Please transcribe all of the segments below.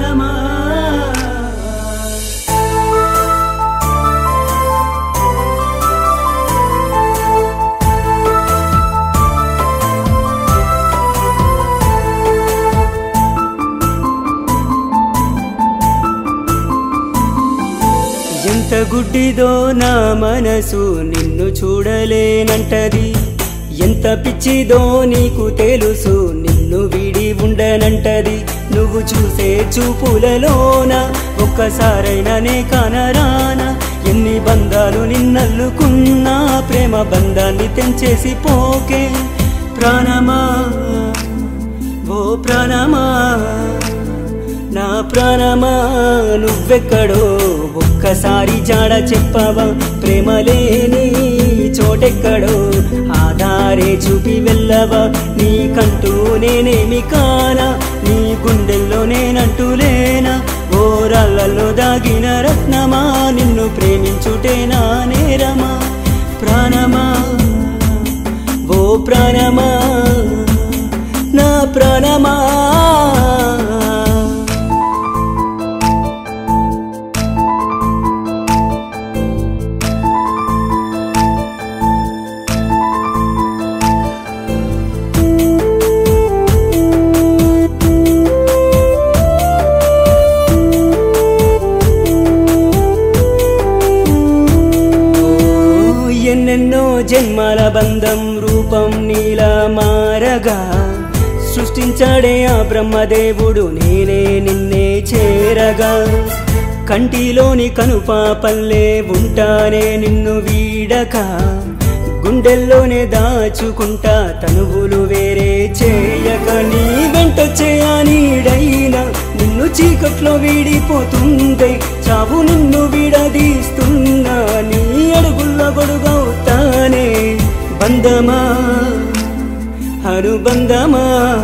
ప్రాణమా ఎంత గుడ్డిదో నా మనసు నిన్ను చూడలేనంటది ఎంత పిచ్చిదో నీకు తెలుసు నిన్ను వీడి ఉండనంటది నువ్వు చూసే చూపులలోన ఒక్కసారైనా నే కానరానా ఎన్ని బంధాలు నిన్నల్లుకున్నా ప్రేమ బంధాన్ని తెంచేసి పోకే ప్రాణమా ఓ ప్రాణమా నా ప్రాణమా నువ్వెక్కడో ఒక్కసారి జాడ చెప్పవా ప్రేమ లేని చోటెక్కడో ఆధారే చూపి వెళ్ళవా నీకంటూ నేనేమి కానా నీ గుండెల్లో నేనంటూ లేనా ఓరాళ్ళల్లో దాగిన రత్నమా నిన్ను ప్రేమించుటే నా నేరమా ప్రాణమా ఓ ప్రాణమా నా ప్రాణమా ఓ, ఎన్నెన్నో జన్మల బంధం రూపం నీలా మారగా సృష్టించాడే ఆ బ్రహ్మదేవుడు నేనే నిన్నే చేరగా కంటిలోని కనుపాపల్లే ఉంటానే నిన్ను వీడక గుండెల్లోనే దాచుకుంటా తనువులు వేరే చేయక నీ వెంటొచ్చే ఆ నీడైనా నిన్ను చీకట్లో వీడిపోతుందే చావు నిన్ను విడదీస్తున్నా నీ అడుగుల్లో గొడుగవుతానే బంధమా అనుబంధమా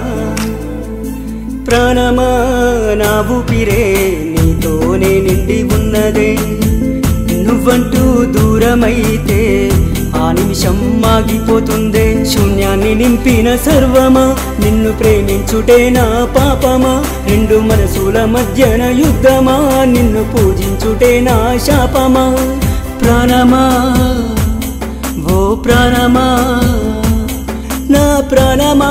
ప్రాణమా నా ఊపిరే నీతోనే నిండి ఉన్నదే నువ్వంటూ దూరమైతే ఆ నిమిషం ఆగిపోతుందే శూన్యాన్ని నింపిన సర్వమా నిన్ను ప్రేమించుటే నా పాపమా రెండు మనసుల మధ్యన యుద్ధమా నిన్ను పూజించుటే నా శాపమా ప్రాణమా ఓ ప్రాణమా నా ప్రాణమా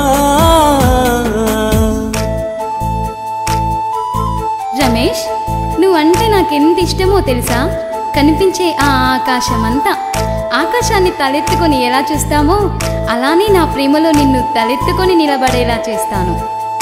రమేష్ నువ్వంటే నాకెంత ఇష్టమో తెలుసా కనిపించే ఆ ఆకాశం అంతా ఆకాశాన్ని తలెత్తుకొని ఎలా చూస్తామో అలానే నా ప్రేమలో నిన్ను తలెత్తుకొని నిలబడేలా చేస్తాను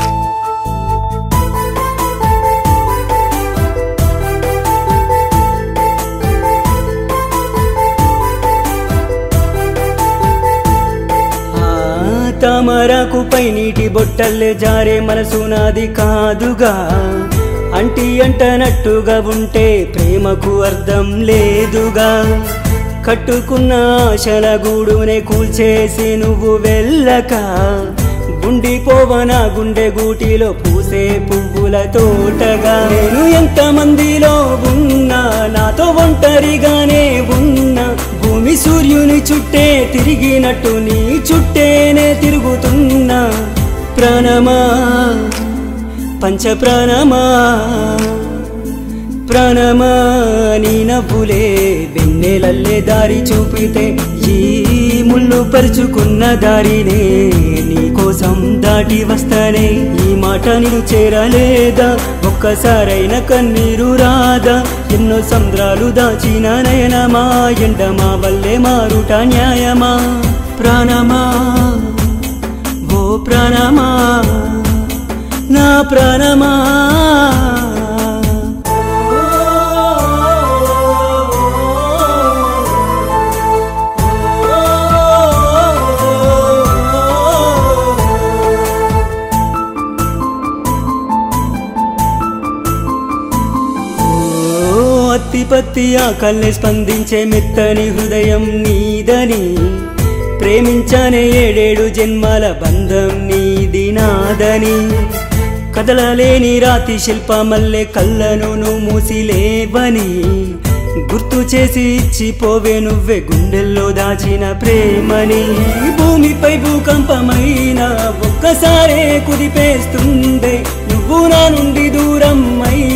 ఆ తామరాకుపై నీటి బొట్టల్లే జారే మనసు నాది కాదుగా అంటి అంటనట్టుగా ఉంటే ప్రేమకు అర్థం లేదుగా కట్టుకున్న ఆశల గూడునే కూల్చేసి నువ్వు వెళ్ళక గుండిపోవన గుండె గూటిలో పూసే పువ్వుల తోటగా నేను ఎంత మందిలో ఉన్నా నాతో ఒంటరిగానే ఉన్నా భూమి సూర్యుని చుట్టే తిరిగినట్టు నీ చుట్టేనే తిరుగుతున్నా ప్రాణమా పంచ ప్రాణమా ప్రాణమా నీ నవ్వులే వెన్నెలల్లే దారి చూపితే ఈ ముళ్ళు పరుచుకున్న దారినే నీ కోసం దాటి వస్తానే ఈ మాట నేను చేరలేదా ఒక్కసారైన కన్నీరు రాదా ఎన్నో సంద్రాలు దాచిన నయనమా ఎండమా వల్లే మారుట న్యాయమా ప్రాణమా ఓ ప్రాణమా నా ప్రాణమా ఓ అత్తిపత్తి ఆకల్ని స్పందించే మెత్తని హృదయం నీదని ప్రేమించానే ఏడేడు జన్మాల బంధం నీది నాదని కదలలేని రాతి శిల్పమల్లె కళ్ళను నువ్వు మూసిలేవని గుర్తు చేసి ఇచ్చిపోవే నువ్వే గుండెల్లో దాచిన ప్రేమని భూమిపై భూకంపమైన ఒక్కసారే కుదిపేస్తుందే నువ్వు నా నుండి దూరం అయి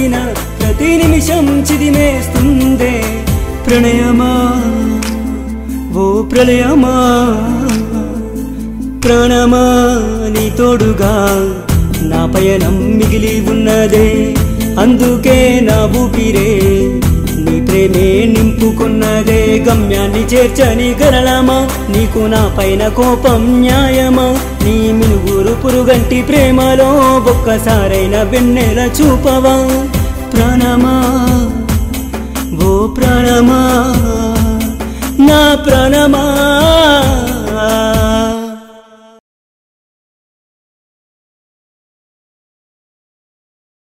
ప్రణయమా ఓ ప్రళయమా ప్రాణమా నీ తోడుగా నా పయనం మిగిలి ఉన్నదే అందుకే నా ఊపిరే నీ ప్రేమే నింపుకున్నదే గమ్యాన్ని చేర్చని గరళమా నీకు నా పైన కోపం న్యాయమా నీ మినుగురు పురుగంటి ప్రేమలో ఒక్కసారైన వెన్నెల చూపవా ప్రాణమా ఓ ప్రాణమా నా ప్రాణమా